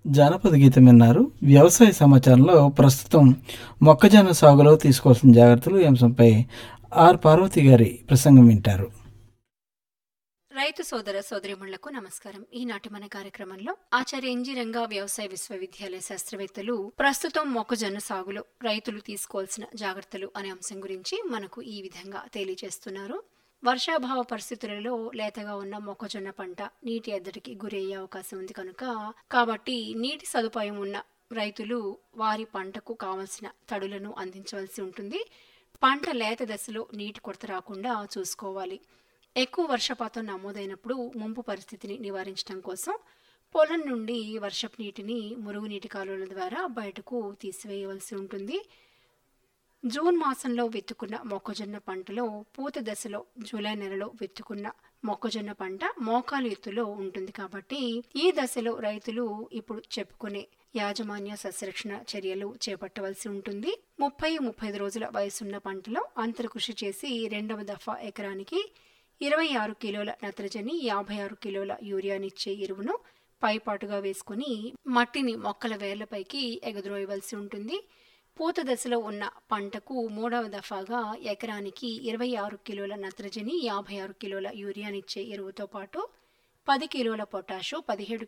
జానపద గీతం విన్నారు వ్యవసాయ సమాచారంలో ప్రస్తుతం మొక్కజొన్న సాగులో తీసుకోవాల్సిన జాగ్రత్తలు ఈ అంశంపై ఆర్ పార్వతి గారి ప్రసంగం వింటారు రైతు సోదర సోదరిమణులకు నమస్కారం ఈనాటి మన కార్యక్రమంలో ఆచార్య ఎన్జి రంగా వ్యవసాయ విశ్వవిద్యాలయ శాస్త్రవేత్తలు ప్రస్తుతం మొక్కజొన్న సాగులో రైతులు తీసుకోవాల్సిన జాగ్రత్తలు అనే అంశం గురించి మనకు ఈ విధంగా తెలియజేస్తున్నారు వర్షాభావ పరిస్థితులలో లేతగా ఉన్న మొక్కజొన్న పంట నీటి ఎద్దడికి గురయ్యే అవకాశం ఉంది కనుక కాబట్టి నీటి సదుపాయం ఉన్న రైతులు వారి పంటకు కావలసిన తడులను అందించవలసి ఉంటుంది పంట లేత దశలో నీటి కొరత రాకుండా చూసుకోవాలి ఎక్కువ వర్షపాతం నమోదైనప్పుడు ముంపు పరిస్థితిని నివారించడం కోసం పొలం నుండి వర్షపు నీటిని మురుగునీటి కాలువల ద్వారా బయటకు తీసివేయవలసి ఉంటుంది జూన్ మాసంలో విత్తుకున్న మొక్కజొన్న పంటలో పూత దశలో జూలై నెలలో విత్తుకున్న మొక్కజొన్న పంట మోకాలు ఎత్తులో ఉంటుంది కాబట్టి ఈ దశలో రైతులు ఇప్పుడు చెప్పుకునే యాజమాన్య సస్యరక్షణ చర్యలు చేపట్టవలసి ఉంటుంది ముప్పై ముప్పై ఐదు రోజుల వయసున్న పంటలో అంతర కృషి చేసి రెండవ దఫా ఎకరానికి ఇరవై ఆరు కిలోల నత్రజని యాభై ఆరు కిలోల యూరియానిచ్చే ఎరువును పైపాటుగా వేసుకుని మట్టిని మొక్కల వేర్లపైకి ఎగద్రోయవలసి ఉంటుంది పూత దశలో ఉన్న పంటకు మూడవ దఫాగా ఎకరానికి ఇరవై ఆరు కిలోల నత్రజని యాభై ఆరు కిలోల యూరియానిచ్చే ఎరువుతో పాటు పది కిలోల పొటాషు పదిహేడు